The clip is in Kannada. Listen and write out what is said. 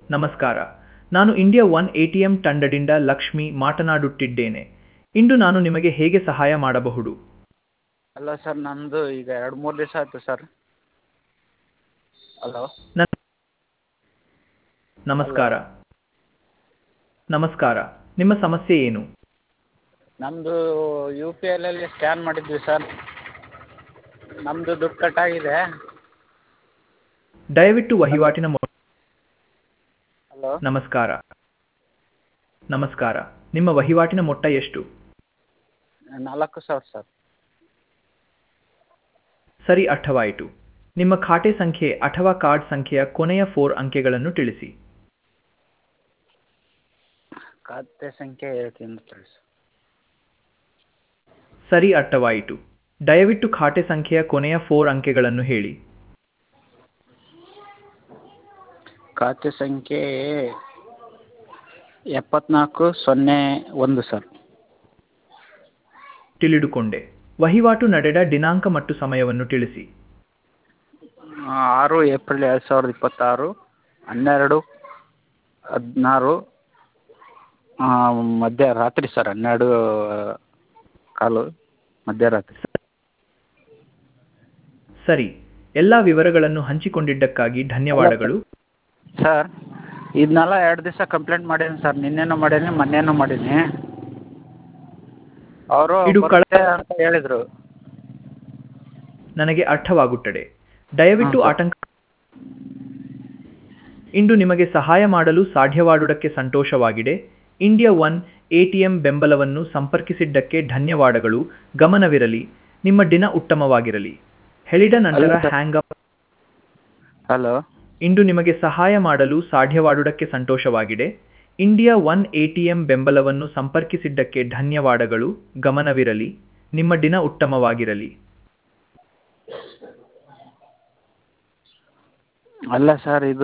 ನಮಸ್ಕಾರ ನಾನು ಇಂಡಿಯಾ ಒನ್ ಎಟಿಎಂ ತಂಡದಿಂದ ಲಕ್ಷ್ಮಿ ಮಾತನಾಡುತ್ತಿದ್ದೇನೆ ಇಂದು ನಾನು ನಿಮಗೆ ಹೇಗೆ ಸಹಾಯ ಮಾಡಬಹುದು ಅಲ್ಲ ಸರ್ ನಮ್ಮದು ಈಗ ಎರಡು ಮೂರು ದಿವಸ ಆಯ್ತು ಸರ್ ಹಲೋ ನನ್ನ ನಮಸ್ಕಾರ ನಮಸ್ಕಾರ ನಿಮ್ಮ ಸಮಸ್ಯೆ ಏನು ನಮ್ಮದು ಯು ಪಿ ಐಲಲ್ಲಿ ಸ್ಕ್ಯಾನ್ ಮಾಡಿದ್ವಿ ಸರ್ ನಮ್ಮದು ದುಡ್ಡು ಕಟ್ಟಾಗಿದೆ ದಯವಿಟ್ಟು ವಹಿವಾಟಿನ ಮೊ ಹಲೋ ನಮಸ್ಕಾರ ನಮಸ್ಕಾರ ನಿಮ್ಮ ವಹಿವಾಟಿನ ಮೊತ್ತ ಎಷ್ಟು ನಾಲ್ಕು ಸಾವಿರ ಸರ್ ಸರಿ ಅರ್ಥವಾಯಿತು ನಿಮ್ಮ ಖಾತೆ ಸಂಖ್ಯೆ ಅಥವಾ ಕಾರ್ಡ್ ಸಂಖ್ಯೆಯ ಕೊನೆಯ ಫೋರ್ ಅಂಕೆಗಳನ್ನು ತಿಳಿಸಿ ಖಾತೆ ಸಂಖ್ಯೆ ಹೇಳ್ತೀನಿ ಸರ್ ಸರಿ ಅರ್ಥವಾಯಿತು ದಯವಿಟ್ಟು ಖಾತೆ ಸಂಖ್ಯೆಯ ಕೊನೆಯ ಫೋರ್ ಅಂಕೆಗಳನ್ನು ಹೇಳಿ ಖಾತೆ ಸಂಖ್ಯೆ ಎಪ್ಪತ್ನಾಲ್ಕು ಸೊನ್ನೆ ಒಂದು ಸರ್ ತಿಳಿದುಕೊಂಡೆ ವಹಿವಾಟು ನಡೆದ ದಿನಾಂಕ ಮತ್ತು ಸಮಯವನ್ನು ತಿಳಿಸಿ ಆರು ಏಪ್ರಿಲ್ ಎರಡು ಸಾವಿರದ ಇಪ್ಪತ್ತಾರು ಹನ್ನೆರಡು ಹದಿನಾರು ಮಧ್ಯರಾತ್ರಿ ಸರ್ ಹನ್ನೆರಡು ಕಾಲು ಮಧ್ಯರಾತ್ರಿ ಸರಿ ಎಲ್ಲ ವಿವರಗಳನ್ನು ಹಂಚಿಕೊಂಡಿದ್ದಕ್ಕಾಗಿ ಧನ್ಯವಾದಗಳು ಸರ್ ಇದನ್ನೆಲ್ಲ ಎರಡು ದಿವಸ ಕಂಪ್ಲೇಂಟ್ ಮಾಡೀನಿ ಸರ್ ನಿನ್ನೆನೂ ಮಾಡೀನಿ ಮೊನ್ನೆನೂ ಮಾಡೀನಿ ಅವರು ಇದು ಕಳ- ಬರುತ್ತೆ ಅಂತ ಹೇಳಿದರು ನನಗೆ ಅರ್ಥವಾಗುತ್ತದೆ ದಯವಿಟ್ಟು ಹಾ, ಸರ್. ಆತಂಕ ಇಂದು ನಿಮಗೆ ಸಹಾಯ ಮಾಡಲು ಸಾಧ್ಯವಾದುದಕ್ಕೆ ಸಂತೋಷವಾಗಿದೆ ಇಂಡಿಯಾ ಒನ್ ಎಟಿಎಂ ಬೆಂಬಲವನ್ನು ಸಂಪರ್ಕಿಸಿದ್ದಕ್ಕೆ ಧನ್ಯವಾದಗಳು ಗಮನವಿರಲಿ ನಿಮ್ಮ ದಿನ ಉತ್ತಮವಾಗಿರಲಿ ಹೇಳಿದ ನಂತರ ಅಲ್ಲ ಸರ್. ಹ್ಯಾಂಗ್ ಅಪ್ ಹಲೋ ಇಂದು ನಿಮಗೆ ಸಹಾಯ ಮಾಡಲು ಸಾಧ್ಯವಾದುದಕ್ಕೆ ಸಂತೋಷವಾಗಿದೆ ಇಂಡಿಯಾ ಒನ್ ಎಟಿಎಂ ಬೆಂಬಲವನ್ನು ಸಂಪರ್ಕಿಸಿದ್ದಕ್ಕೆ ಧನ್ಯವಾದಗಳು ಗಮನವಿರಲಿ ನಿಮ್ಮ ದಿನ ಉತ್ತಮವಾಗಿರಲಿ ಅಲ್ಲ ಸರ್ ಇದು